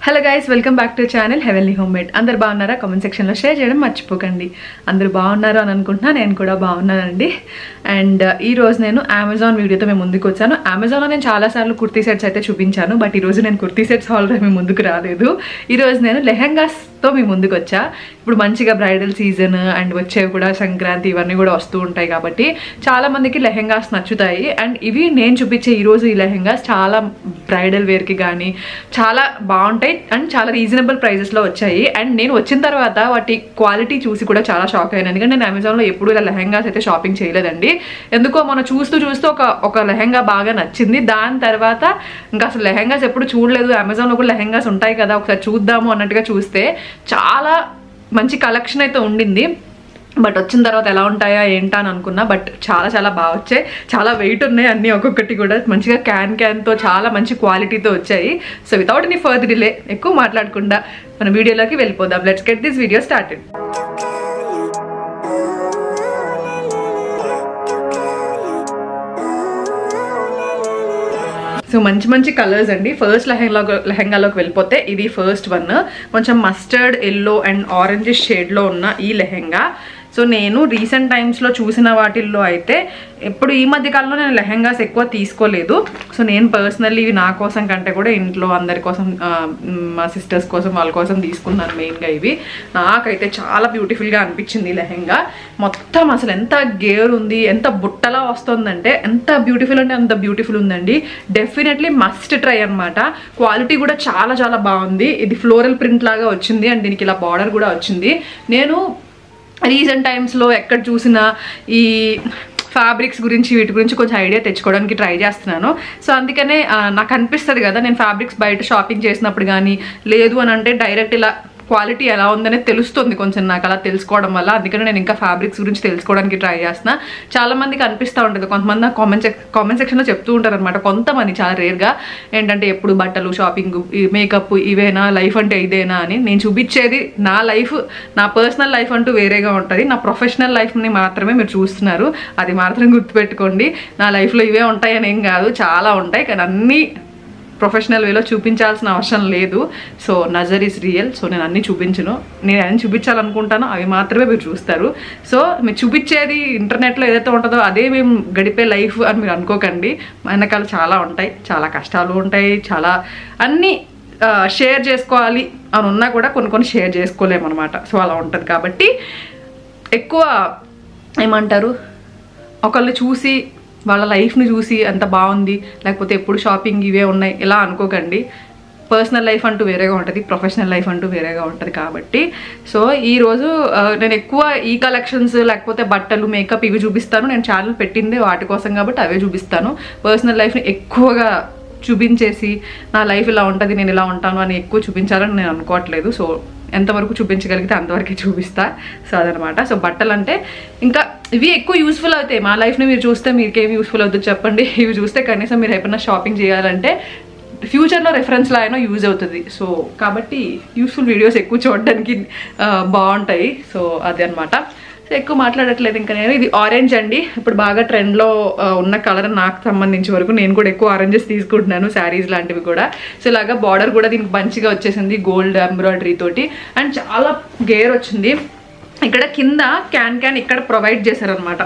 hello guys welcome back to channel heavenly home made అందరు బాగున్నారా comment సెక్షన్లో share చేయడం మర్చిపోకండి అందరూ బాగున్నారు అని అనుకుంటున్నా నేను కూడా బాగున్నానండి అండ్ ఈ రోజు నేను అమెజాన్ వీడియోతో మేము ముందుకు వచ్చాను అమెజాన్లో నేను చాలాసార్లు కుర్తీ సెట్స్ అయితే చూపించాను బట్ ఈరోజు నేను కుర్తీ సెట్స్ ఆల్రెడీ మీ ముందుకు రాలేదు ఈరోజు నేను లెహెంగాస్తో మీ ముందుకు వచ్చా ఇప్పుడు మంచిగా బ్రైడల్ సీజన్ అండ్ వచ్చేవి కూడా సంక్రాంతి ఇవన్నీ కూడా వస్తూ ఉంటాయి కాబట్టి చాలా మందికి లెహెంగాస్ నచ్చుతాయి అండ్ ఇవి నేను చూపించే ఈరోజు ఈ లెహెంగాస్ చాలా బ్రైడల్ వేర్కి కానీ చాలా బాగుంటాయి అండ్ చాలా రీజనబుల్ ప్రైజెస్లో వచ్చాయి అండ్ నేను వచ్చిన తర్వాత వాటి క్వాలిటీ చూసి కూడా చాలా షాక్ అయ్యాను ఎందుకంటే నేను అమెజాన్లో ఎప్పుడు ఇలా లెహెంగాస్ అయితే షాపింగ్ చేయలేదండి ఎందుకో మనం చూస్తూ చూస్తూ ఒక ఒక లెహెంగా బాగా నచ్చింది దాని తర్వాత ఇంకా అసలు లెహెంగాస్ ఎప్పుడు చూడలేదు అమెజాన్లో కూడా లెహెంగాస్ ఉంటాయి కదా ఒకసారి చూద్దాము అన్నట్టుగా చూస్తే చాలా మంచి కలెక్షన్ అయితే ఉండింది బట్ వచ్చిన తర్వాత ఎలా ఉంటాయా ఏంటా అని అనుకున్నా బట్ చాలా చాలా బాగా వచ్చాయి చాలా వెయిట్ ఉన్నాయి అన్ని ఒక్కొక్కటి కూడా మంచిగా క్యాన్ క్యాన్తో చాలా మంచి క్వాలిటీతో వచ్చాయి so without any further delay ఎక్కువ మాట్లాడకుండా మన వీడియోలోకి వెళ్ళిపోదాం let's get this video started so మంచి మంచి కలర్స్ అండి ఫస్ట్ లెహంగా లెహంగాలోకి వెళ్ళిపోతే ఇది ఫస్ట్ వన్ కొంచెం మస్టర్డ్ ఎల్లో అండ్ ఆరెంజ్ షేడ్లో ఉన్న ఈ లెహంగా సో నేను రీసెంట్ టైమ్స్లో చూసిన వాటిల్లో అయితే ఎప్పుడు ఈ మధ్య కాలంలో నేను లెహంగాస్ ఎక్కువ తీసుకోలేదు సో నేను పర్సనల్లీ ఇవి నా కోసం కంటే కూడా ఇంట్లో అందరి కోసం ఆ, మా సిస్టర్స్ కోసం వాళ్ళ కోసం తీసుకున్నాను మెయిన్గా ఇవి నాకైతే చాలా బ్యూటిఫుల్గా అనిపించింది ఈ లెహంగా మొత్తం అసలు ఎంత గేర్ ఉంది ఎంత బుట్టలా వస్తుందంటే ఎంత బ్యూటిఫుల్ అంటే అంత బ్యూటిఫుల్ ఉందండి డెఫినెట్లీ మస్ట్ ట్రై అన్నమాట క్వాలిటీ కూడా చాలా చాలా బాగుంది ఇది ఫ్లోరల్ ప్రింట్ లాగా వచ్చింది అండ్ దీనికి ఇలా బార్డర్ కూడా వచ్చింది నేను రీసెంట్ టైమ్స్లో ఎక్కడ చూసినా ఈ ఫ్యాబ్రిక్స్ గురించి వీటి గురించి కొంచెం ఐడియా తెచ్చుకోవడానికి ట్రై చేస్తున్నాను సో అందుకనే ఆ, నాకు అనిపిస్తుంది కదా నేను ఫ్యాబ్రిక్స్ బయట షాపింగ్ చేసినప్పుడు కానీ లేదు అని అంటే డైరెక్ట్ ఇలా క్వాలిటీ ఎలా ఉందనే తెలుస్తుంది కొంచెం నాకు అలా తెలుసుకోవడం వల్ల అందుకని నేను ఇంకా ఫ్యాబ్రిక్స్ గురించి తెలుసుకోవడానికి ట్రై చేస్తున్నా చాలా మందికి అనిపిస్తూ ఉంటుంది కొంతమంది నాకు కామెంట్ సెక్ కామెంట్ సెక్షన్లో చెప్తూ ఉంటారు అనమాట కొంతమంది చాలా రేర్గా ఏంటంటే ఎప్పుడు బట్టలు షాపింగ్ మేకప్ ఇవేనా లైఫ్ అంటే ఇదేనా అని నేను చూపించేది నా లైఫ్ నా పర్సనల్ లైఫ్ అంటూ వేరేగా ఉంటుంది నా ప్రొఫెషనల్ లైఫ్ని మాత్రమే మీరు చూస్తున్నారు అది మాత్రం గుర్తుపెట్టుకోండి నా లైఫ్లో ఇవే ఉంటాయని ఏం కాదు చాలా ఉంటాయి కానీ అన్నీ ప్రొఫెషనల్ వేలో చూపించాల్సిన అవసరం లేదు సో నజర్ ఈస్ రియల్ సో నేను అన్ని చూపించను నేను అన్ని చూపించాలనుకుంటానో అవి మాత్రమే మీరు చూస్తారు సో మీరు చూపించేది ఇంటర్నెట్లో ఏదైతే ఉంటుందో అదే మేము గడిపే లైఫ్ అని మీరు అనుకోకండి వెనకాల చాలా ఉంటాయి చాలా కష్టాలు ఉంటాయి చాలా అన్నీ షేర్ చేసుకోవాలి అని ఉన్నా కూడా కొన్ని కొన్ని షేర్ చేసుకోలేము అనమాట సో అలా ఉంటుంది కాబట్టి ఎక్కువ ఏమంటారు ఒకళ్ళు చూసి వాళ్ళ లైఫ్ని చూసి అంత బాగుంది లేకపోతే ఎప్పుడు షాపింగ్ ఇవే ఉన్నాయి ఇలా అనుకోకండి పర్సనల్ లైఫ్ అంటూ వేరేగా ఉంటుంది ప్రొఫెషనల్ లైఫ్ అంటూ వేరేగా ఉంటుంది కాబట్టి సో ఈరోజు ఆ, నేను ఎక్కువ ఈ కలెక్షన్స్ లేకపోతే బట్టలు మేకప్ ఇవి చూపిస్తాను నేను ఛానల్ పెట్టిందే వాటి కోసం కాబట్టి అవే చూపిస్తాను పర్సనల్ లైఫ్ని ఎక్కువగా చూపించేసి నా లైఫ్ ఇలా ఉంటుంది నేను ఇలా ఉంటాను అని ఎక్కువ చూపించాలని నేను అనుకోవట్లేదు సో ఎంతవరకు చూపించగలిగితే అంతవరకే చూపిస్తా సో అదనమాట సో బట్టలు అంటే ఇంకా ఇవి ఎక్కువ యూస్ఫుల్ అవుతాయి మా లైఫ్ని మీరు చూస్తే మీకేం యూస్ఫుల్ అవుతుంది చెప్పండి ఇవి చూస్తే కనీసం మీరు ఎప్పుడైనా షాపింగ్ చేయాలంటే ఫ్యూచర్లో రెఫరెన్స్లో అయినా యూజ్ అవుతుంది సో కాబట్టి యూస్ఫుల్ వీడియోస్ ఎక్కువ చూడడానికి ఆ, బాగుంటాయి సో అది అనమాట సో ఎక్కువ మాట్లాడట్లేదు ఇంకా నేను ఇది ఆరెంజ్ అండి ఇప్పుడు బాగా ట్రెండ్లో ఉన్న కలర్ నాకు సంబంధించి వరకు నేను కూడా ఎక్కువ ఆరెంజెస్ తీసుకుంటున్నాను శారీస్ లాంటివి కూడా సో ఇలాగా బార్డర్ కూడా దీనికి మంచిగా వచ్చేసింది గోల్డ్ ఎంబ్రాయిడరీ తోటి అండ్ చాలా గేర్ వచ్చింది ఇక్కడ కింద క్యాన్ క్యాన్ ఇక్కడ ప్రొవైడ్ చేశారనమాట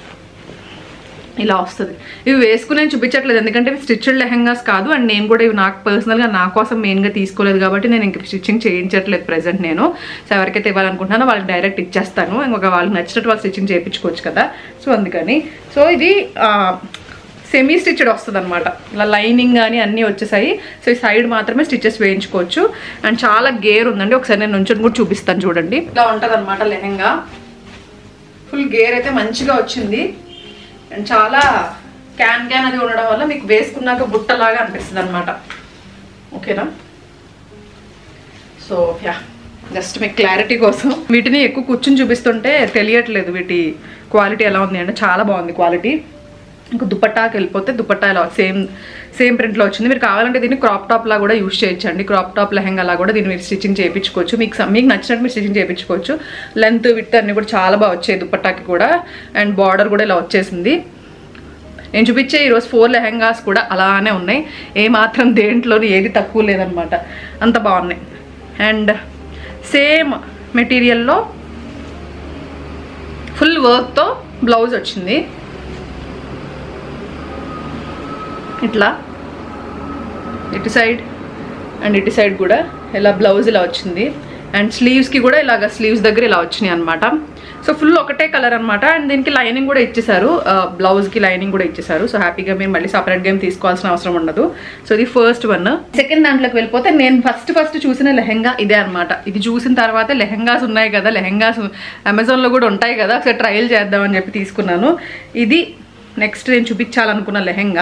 ఇలా వస్తుంది ఇవి వేసుకుని నేను చూపించట్లేదు ఎందుకంటే ఇవి స్టిచ్డ్ లెహంగాస్ కాదు అండ్ నేను కూడా ఇవి నాకు పర్సనల్గా నా కోసం మెయిన్గా తీసుకోలేదు కాబట్టి నేను ఇంక స్టిచ్చింగ్ చేయించట్లేదు ప్రెసెంట్ నేను సో ఎవరికైతే ఇవ్వాలనుకుంటున్నానో వాళ్ళకి డైరెక్ట్ ఇచ్చేస్తాను ఇంకొక వాళ్ళకి నచ్చినట్టు వాళ్ళు స్టిచ్చింగ్ చేయించుకోవచ్చు కదా సో అందుకని సో ఇది సెమీ స్టిచ్డ్ వస్తుంది అనమాట ఇలా లైనింగ్ కానీ అన్నీ వచ్చేసాయి సో ఈ సైడ్ మాత్రమే స్టిచెస్ వేయించుకోవచ్చు అండ్ చాలా గేర్ ఉందండి ఒకసారి నేను నుంచొని కూడా చూపిస్తాను చూడండి ఇలా ఉంటుంది అనమాట లెహంగా ఫుల్ గేర్ అయితే మంచిగా వచ్చింది అండ్ చాలా క్యాన్ క్యాన్ అది ఉండడం వల్ల మీకు వేసుకున్నాక బుట్టలాగా అనిపిస్తుంది అనమాట ఓకేనా సో యా జస్ట్ మీకు క్లారిటీ కోసం వీటిని ఎక్కువ కూర్చుని చూపిస్తుంటే తెలియట్లేదు వీటి క్వాలిటీ ఎలా ఉంది అంటే చాలా బాగుంది క్వాలిటీ ఇంకా దుపట్టాకి వెళ్ళిపోతే దుపట్టా ఇలా సేమ్ సేమ్ ప్రింట్లో వచ్చింది మీరు కావాలంటే దీన్ని క్రాప్ టాప్ లా కూడా యూస్ చేయొచ్చండి క్రాప్ టాప్ లెహంగా లా కూడా దీన్ని మీరు స్టిచ్చింగ్ చేయించుకోవచ్చు మీకు స- మీకు నచ్చినట్టు మీరు స్టిచ్చింగ్ చేయించుకోవచ్చు లెంత్ విత్ అన్ని కూడా చాలా బాగా వచ్చాయి దుపట్టాకి కూడా అండ్ బార్డర్ కూడా ఇలా వచ్చేసింది నేను చూపించే ఈరోజు ఫోర్ లెహెంగాస్ కూడా అలానే ఉన్నాయి ఏ మాత్రం దేంట్లోని ఏది తక్కువ లేదనమాట అంత బాగున్నాయి అండ్ సేమ్ మెటీరియల్లో ఫుల్ వర్క్తో బ్లౌజ్ వచ్చింది ఇట్లా ఇటు సైడ్ అండ్ ఇటు సైడ్ కూడా ఇలా బ్లౌజ్ ఇలా వచ్చింది అండ్ స్లీవ్స్కి కూడా ఇలాగ స్లీవ్స్ దగ్గర ఇలా వచ్చినాయి అనమాట సో ఫుల్ ఒకటే కలర్ అనమాట అండ్ దీనికి లైనింగ్ కూడా ఇచ్చేసారు బ్లౌజ్కి లైనింగ్ కూడా ఇచ్చేసారు సో హ్యాపీగా మీరు మళ్ళీ సపరేట్ గేమ్ తీసుకోవాల్సిన అవసరం ఉండదు సో ఇది ఫస్ట్ వన్ సెకండ్ దాంట్లోకి వెళ్ళిపోతే నేను ఫస్ట్ ఫస్ట్ చూసిన లెహెంగా ఇదే అనమాట ఇది చూసిన తర్వాత లెహెంగాస్ ఉన్నాయి కదా లెహెంగాస్ అమెజాన్లో కూడా ఉంటాయి కదా ఒకసారి ట్రయల్ చేద్దామని చెప్పి తీసుకున్నాను ఇది నెక్స్ట్ నేను చూపించాలనుకున్న లెహెంగా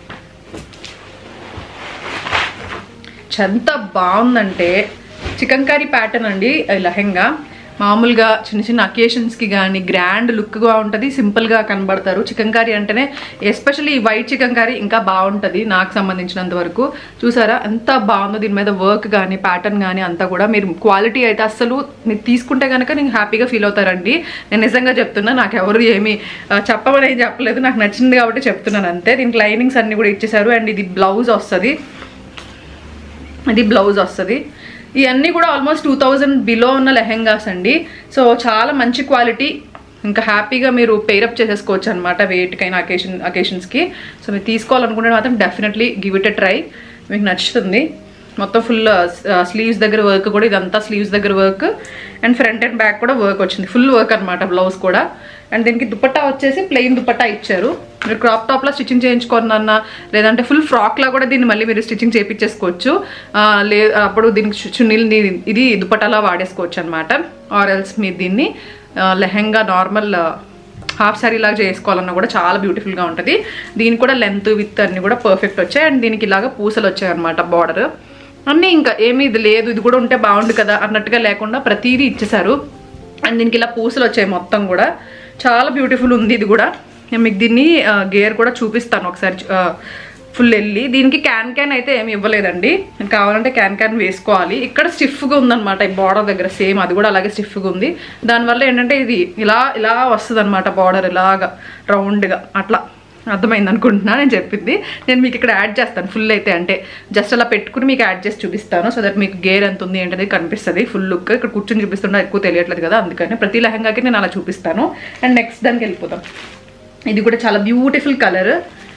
ఎంత బాగుందంటే చికెన్ కర్రీ ప్యాటర్న్ అండి ఈ లెహెంగా మామూలుగా చిన్న చిన్న అకేషన్స్కి కానీ గ్రాండ్ లుక్గా ఉంటుంది సింపుల్గా కనబడతారు చికెన్ కర్రీ అంటేనే ఎస్పెషల్లీ ఈ వైట్ చికెన్ కర్రీ ఇంకా బాగుంటుంది నాకు సంబంధించినంత వరకు చూసారా ఎంత బాగుందో దీని మీద వర్క్ కానీ ప్యాటర్న్ కానీ అంతా కూడా మీరు క్వాలిటీ అయితే అస్సలు మీరు తీసుకుంటే కనుక నేను హ్యాపీగా ఫీల్ అవుతారండి నేను నిజంగా చెప్తున్నా నాకు ఎవరు ఏమి ఆ, చెప్పమని ఏం చెప్పలేదు నాకు నచ్చింది కాబట్టి చెప్తున్నాను అంతే దీనికి లైనింగ్స్ అన్ని కూడా ఇచ్చేసారు అండ్ ఇది బ్లౌజ్ వస్తుంది ఇది బ్లౌజ్ వస్తుంది ఇవన్నీ కూడా ఆల్మోస్ట్ టూ థౌజండ్ బిలో ఉన్న లెహెంగాస్ అండి సో చాలా మంచి క్వాలిటీ ఇంకా హ్యాపీగా మీరు పేరప్ చేసేసుకోవచ్చు అనమాట వేటికైనా అకేషన్ అకేషన్స్కి సో మీరు తీసుకోవాలనుకుంటే మాత్రం definitely give it a try మీకు నచ్చుతుంది మొత్తం ఫుల్ స్లీవ్స్ దగ్గర వర్క్ కూడా ఇదంతా స్లీవ్స్ దగ్గర work and front and back కూడా వర్క్ వచ్చింది ఫుల్ వర్క్ అనమాట బ్లౌజ్ కూడా అండ్ దీనికి దుపట్టా వచ్చేసి ప్లెయిన్ దుపట్టా ఇచ్చారు మీరు క్రాప్ టాప్లో స్టిచ్చింగ్ చేయించుకోనన్నా లేదంటే ఫుల్ ఫ్రాక్లా కూడా దీన్ని మళ్ళీ మీరు స్టిచ్చింగ్ చేయించేసుకోవచ్చు ఆ, లే అప్పుడు దీనికి చు- చున్నీలు ఇది దుపట్టాలా వాడేసుకోవచ్చు అనమాట ఆర్ ఎల్స్ మీరు దీన్ని ఆ, లెహెంగా నార్మల్ హాఫ్ సారీ లాగా చేసుకోవాలన్నా కూడా చాలా బ్యూటిఫుల్గా ఉంటుంది దీనికి కూడా లెంత్ విత్ అన్ని కూడా పర్ఫెక్ట్ వచ్చాయి అండ్ దీనికి ఇలాగ పూసలు వచ్చాయి అనమాట బార్డర్ అన్నీ ఇంకా ఏమీ ఇది లేదు ఇది కూడా ఉంటే బాగుండు కదా అన్నట్టుగా లేకుండా ప్రతిదీ ఇచ్చేసారు అండ్ దీనికి ఇలా పూసలు వచ్చాయి మొత్తం కూడా చాలా బ్యూటిఫుల్ ఉంది ఇది కూడా నేను మీకు దీన్ని గేర్ కూడా చూపిస్తాను ఒకసారి ఫుల్ వెళ్ళి దీనికి క్యాన్ క్యాన్ అయితే ఏమి ఇవ్వలేదండి మీకు కావాలంటే క్యాన్ క్యాన్ వేసుకోవాలి ఇక్కడ స్టిఫ్గా ఉందన్నమాట ఈ బార్డర్ దగ్గర సేమ్ అది కూడా అలాగే స్టిఫ్గా ఉంది దానివల్ల ఏంటంటే ఇది ఇలా ఇలా వస్తుంది అనమాట బార్డర్ ఇలాగా రౌండ్గా అట్లా అర్థమైంది అనుకుంటున్నా నేను చెప్పింది నేను మీకు ఇక్కడ యాడ్ చేస్తాను ఫుల్ అయితే అంటే జస్ట్ అలా పెట్టుకుని మీకు యాడ్ చేసి చూపిస్తాను సో దట్ మీకు గేర్ ఎంత ఉంది ఏంటది కనిపిస్తుంది ఫుల్ లుక్ ఇక్కడ కూర్చొని చూపిస్తుంటే ఎక్కువ తెలియట్లేదు కదా అందుకని ప్రతి లెహంగాకి నేను అలా చూపిస్తాను అండ్ నెక్స్ట్ దానికి వెళ్ళిపోతాం ఇది కూడా చాలా బ్యూటిఫుల్ కలర్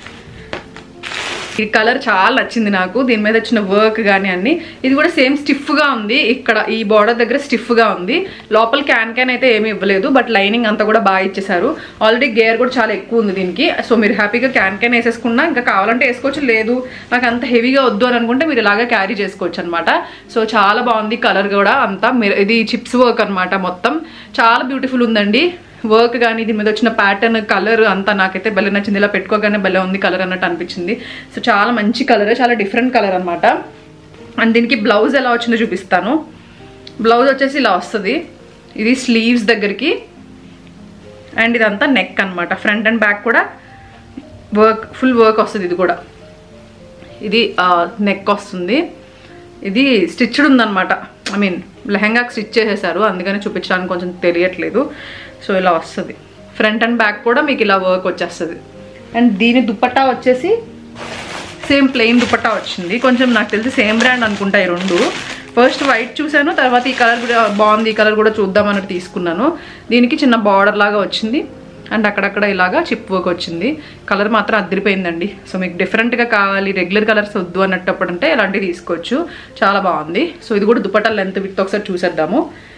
ఈ కలర్ చాలా నచ్చింది నాకు దీని మీద వచ్చిన వర్క్ కానీ అన్ని ఇది కూడా సేమ్ స్టిఫ్గా ఉంది ఇక్కడ ఈ బార్డర్ దగ్గర స్టిఫ్గా ఉంది లోపల క్యాన్ క్యాన్ అయితే ఏమీ ఇవ్వలేదు బట్ లైనింగ్ అంతా కూడా బాగా ఇచ్చేసారు ఆల్రెడీ గేర్ కూడా చాలా ఎక్కువ ఉంది దీనికి సో మీరు హ్యాపీగా క్యాన్ క్యాన్ వేసేసుకున్నా ఇంకా కావాలంటే వేసుకోవచ్చు లేదు నాకు అంత హెవీగా వద్దు అని అనుకుంటే మీరు ఇలాగా క్యారీ చేసుకోవచ్చు అనమాట సో చాలా బాగుంది కలర్ కూడా అంతా మీరు ఇది చిప్స్ వర్క్ అన్నమాట మొత్తం చాలా బ్యూటిఫుల్ ఉందండి వర్క్ కానీ దీని మీద వచ్చిన ప్యాటర్న్ కలర్ అంతా నాకైతే భలే నచ్చింది ఇలా పెట్టుకోగానే భలే ఉంది కలర్ అన్నట్టు అనిపించింది సో చాలా మంచి కలర్ చాలా డిఫరెంట్ కలర్ అనమాట అండ్ దీనికి బ్లౌజ్ ఎలా వచ్చిందో చూపిస్తాను బ్లౌజ్ వచ్చేసి ఇలా వస్తుంది ఇది స్లీవ్స్ దగ్గరికి అండ్ ఇదంతా నెక్ అన్నమాట ఫ్రంట్ అండ్ బ్యాక్ కూడా వర్క్ ఫుల్ వర్క్ వస్తుంది ఇది కూడా ఇది నెక్ వస్తుంది ఇది స్టిచ్డ్ ఉందన్నమాట ఐ మీన్ లెహంగాకి స్టిచ్ చేసేసారు అందుకని చూపించడానికి కొంచెం తెలియట్లేదు సో ఇలా వస్తుంది ఫ్రంట్ అండ్ బ్యాక్ కూడా మీకు ఇలా వర్క్ వచ్చేస్తుంది అండ్ దీని దుపట్టా వచ్చేసి సేమ్ ప్లెయిన్ దుపట్టా వచ్చింది కొంచెం నాకు తెలిసి సేమ్ బ్రాండ్ అనుకుంటా ఈ రెండు ఫస్ట్ వైట్ చూశాను తర్వాత ఈ కలర్ కూడా బాగుంది ఈ కలర్ కూడా చూద్దాం అన్నట్టు తీసుకున్నాను దీనికి చిన్న బార్డర్ లాగా వచ్చింది అండ్ అక్కడక్కడ ఇలాగా చిప్ వర్క్ వచ్చింది కలర్ మాత్రం అదిరిపోయిందండి సో మీకు డిఫరెంట్గా కావాలి రెగ్యులర్ కలర్స్ వద్దు అన్నట్టప్పుడు అంటే ఇలాంటివి తీసుకోవచ్చు చాలా బాగుంది సో ఇది కూడా దుపట్టా లెంత్ విత్ ఒకసారి చూసేద్దాము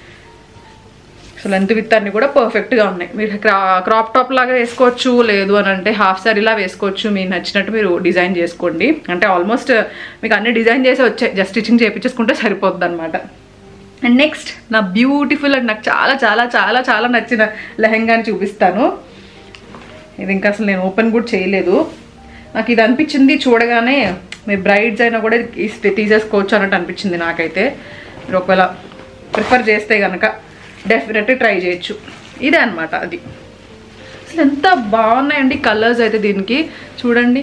సో లెంత్ విత్ అన్ని కూడా పర్ఫెక్ట్గా ఉన్నాయి మీరు క్రా క్రాప్ టాప్ లాగా వేసుకోవచ్చు లేదు అని అంటే హాఫ్ సారీలా వేసుకోవచ్చు మీకు నచ్చినట్టు మీరు డిజైన్ చేసుకోండి అంటే ఆల్మోస్ట్ మీకు అన్ని డిజైన్ చేసి వచ్చాయి జస్ట్ స్టిచ్చింగ్ చేయించేసుకుంటే సరిపోద్ది అనమాట అండ్ నెక్స్ట్ నా బ్యూటిఫుల్ అండ్ నాకు చాలా చాలా చాలా చాలా నచ్చిన లెహంగాని చూపిస్తాను ఇది ఇంకా అసలు నేను ఓపెన్ కూడా చేయలేదు నాకు ఇది అనిపించింది చూడగానే మీ బ్రైడ్స్ అయినా కూడా ఇది తీసేసుకోవచ్చు అన్నట్టు అనిపించింది నాకైతే మీరు ఒకవేళ ప్రిఫర్ చేస్తే కనుక డెఫినెట్గా ట్రై చేయొచ్చు ఇదే అనమాట అది అసలు ఎంత బాగున్నాయండి కలర్స్ అయితే దీనికి చూడండి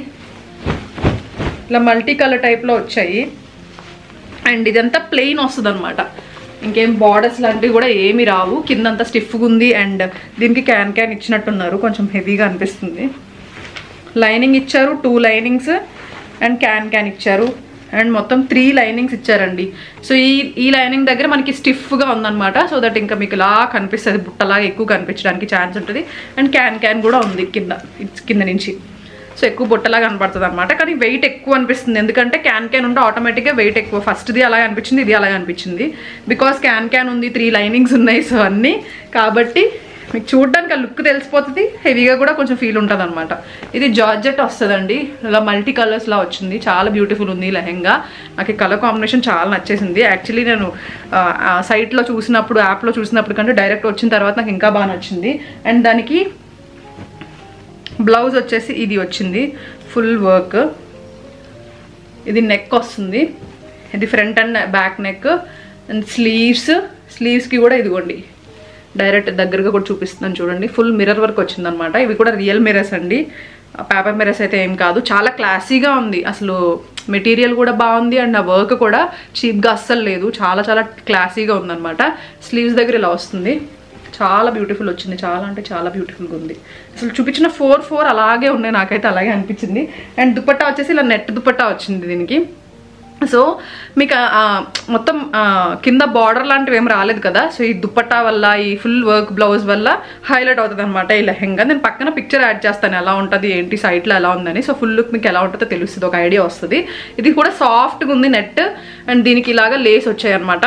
ఇలా మల్టీ కలర్ టైప్లో వచ్చాయి అండ్ ఇదంతా ప్లెయిన్ వస్తుంది అనమాట ఇంకేం బార్డర్స్ లాంటివి కూడా ఏమి రావు కిందంతా స్టిఫ్గా ఉంది అండ్ దీనికి క్యాన్ క్యాన్ ఇచ్చినట్టున్నారు కొంచెం హెవీగా అనిపిస్తుంది లైనింగ్ ఇచ్చారు two linings and can can ఇచ్చారు అండ్ మొత్తం త్రీ లైనింగ్స్ ఇచ్చారండి సో ఈ ఈ లైనింగ్ దగ్గర మనకి స్టిఫ్గా ఉందన్నమాట సో దట్ ఇంకా మీకు ఇలా కనిపిస్తుంది బుట్టలాగా ఎక్కువ కనిపించడానికి ఛాన్స్ ఉంటుంది అండ్ క్యాన్ క్యాన్ కూడా ఉంది కింద ఇట్స్ కింద నుంచి సో ఎక్కువ బుట్టలా కనపడుతుంది అనమాట కానీ వెయిట్ ఎక్కువ అనిపిస్తుంది ఎందుకంటే క్యాన్ క్యాన్ ఉంటే ఆటోమేటిక్గా వెయిట్ ఎక్కువ ఫస్ట్ది అలాగే అనిపించింది ఇది అలాగే అనిపించింది బికాస్ క్యాన్ క్యాన్ ఉంది త్రీ లైనింగ్స్ ఉన్నాయి సో అన్నీ కాబట్టి మీకు చూడడానికి ఆ లుక్ తెలిసిపోతుంది హెవీగా కూడా కొంచెం ఫీల్ ఉంటుంది అనమాట ఇది జార్జెట్ వస్తుందండి ఇలా మల్టీ కలర్స్లా వచ్చింది చాలా బ్యూటిఫుల్ ఉంది ఈ లెహెంగా నాకు ఈ కలర్ కాంబినేషన్ చాలా నచ్చేసింది యాక్చువల్లీ నేను సైట్లో చూసినప్పుడు యాప్లో చూసినప్పుడు కంటే డైరెక్ట్ వచ్చిన తర్వాత నాకు ఇంకా బాగా నచ్చింది అండ్ దానికి బ్లౌజ్ వచ్చేసి ఇది వచ్చింది ఫుల్ వర్క్ ఇది నెక్ వస్తుంది ఇది front and back neck and sleeves స్లీవ్స్కి కూడా ఇదిగోండి డైరెక్ట్ దగ్గరగా కూడా చూపిస్తున్నాను చూడండి ఫుల్ మిర్రర్ వర్క్ వచ్చిందనమాట ఇవి కూడా రియల్ మిర్రర్స్ అండి పేపర్ మిర్రర్స్ అయితే ఏం కాదు చాలా క్లాసీగా ఉంది అసలు మెటీరియల్ కూడా బాగుంది అండ్ ఆ వర్క్ కూడా చీప్గా అస్సలు లేదు చాలా చాలా క్లాసీగా ఉందన్నమాట స్లీవ్స్ దగ్గర ఇలా వస్తుంది చాలా బ్యూటిఫుల్ వచ్చింది చాలా అంటే చాలా బ్యూటిఫుల్గా ఉంది అసలు చూపించిన ఫోర్ ఫోర్ అలాగే ఉన్నాయి నాకైతే అలాగే అనిపించింది అండ్ దుపట్టా వచ్చేసి ఇలా నెట్ దుపట్టా వచ్చింది దీనికి సో మీకు ఆ, ఆ, మొత్తం ఆ, కింద బార్డర్ లాంటివి ఏం రాలేదు కదా సో ఈ దుపట్టా వల్ల ఈ ఫుల్ వర్క్ బ్లౌజ్ వల్ల హైలైట్ అవుతుంది అనమాట ఈ లెహెంగా నేను పక్కన పిక్చర్ యాడ్ చేస్తాను ఎలా ఉంటుంది ఏంటి సైట్లో ఎలా ఉందని సో ఫుల్ లుక్ మీకు ఎలా ఉంటుందో తెలుస్తుంది ఒక ఐడియా వస్తుంది ఇది కూడా సాఫ్ట్గా ఉంది నెట్ అండ్ దీనికి ఇలాగా లేస్ వచ్చాయి అనమాట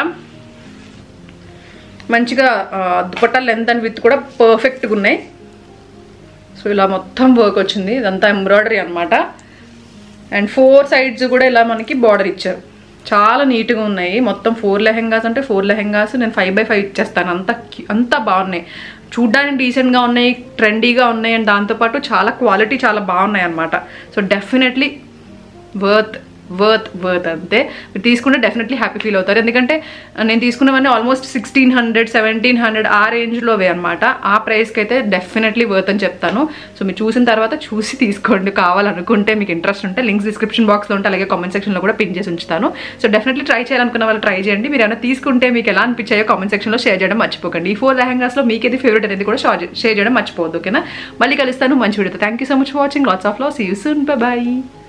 మంచిగా ఆ, దుపట్టా లెంత్ అండ్ విత్ కూడా పర్ఫెక్ట్గా ఉన్నాయి సో ఇలా మొత్తం వర్క్ వచ్చింది ఇదంతా ఎంబ్రాయిడరీ అనమాట అండ్ ఫోర్ సైడ్స్ కూడా ఇలా మనకి బార్డర్ ఇచ్చారు చాలా నీట్గా ఉన్నాయి మొత్తం ఫోర్ లెహెంగాస్ అంటే ఫోర్ లెహెంగాస్ నేను ఫైవ్ బై ఫైవ్ ఇచ్చేస్తాను అంత క్యూ- అంత బాగున్నాయి చూడ్డానికి డీసెంట్గా ఉన్నాయి ట్రెండీగా ఉన్నాయి అండ్ దాంతోపాటు చాలా క్వాలిటీ చాలా బాగున్నాయి అనమాట so definitely worth worth worth అంతే మీరు తీసుకుంటే డెఫినెట్లీ హ్యాపీ ఫీల్ అవుతారు ఎందుకంటే నేను తీసుకున్నవన్నీ almost sixteen hundred seventeen hundred ఆ రేంజ్లోవే అనమాట ఆ ప్రైస్కి అయితే డెఫినెట్లీ వర్త్ అని చెప్తాను సో మీరు చూసిన తర్వాత చూసి తీసుకోండి కావాలనుకుంటే మీకు ఇంట్రెస్ట్ ఉంటే లింక్స్ డిస్క్రిప్షన్ బాక్స్లో ఉంటే అలాగే కామెంట్ సెక్షన్లో కూడా పిన్ చేసి ఉంచుతాను సో డెఫినెట్లీ ట్రై చేయాలనుకున్న వాళ్ళు ట్రై చేయండి మీరు ఏమైనా తీసుకుంటే మీకు ఎలా అనిపించాయో కామెంట్ సెక్షన్లో షేర్ చేయడం మర్చిపోకండి ఈ ఫోర్ లెహంగాస్లో మీకు ఏది ఫేవరెట్ అనేది కూడా షేర్ చేయడం మర్చిపోవద్దు ఓకేనా మళ్ళీ కలుస్తాను మంచి వీడియోతో thank you so much for watching lots of love see you soon by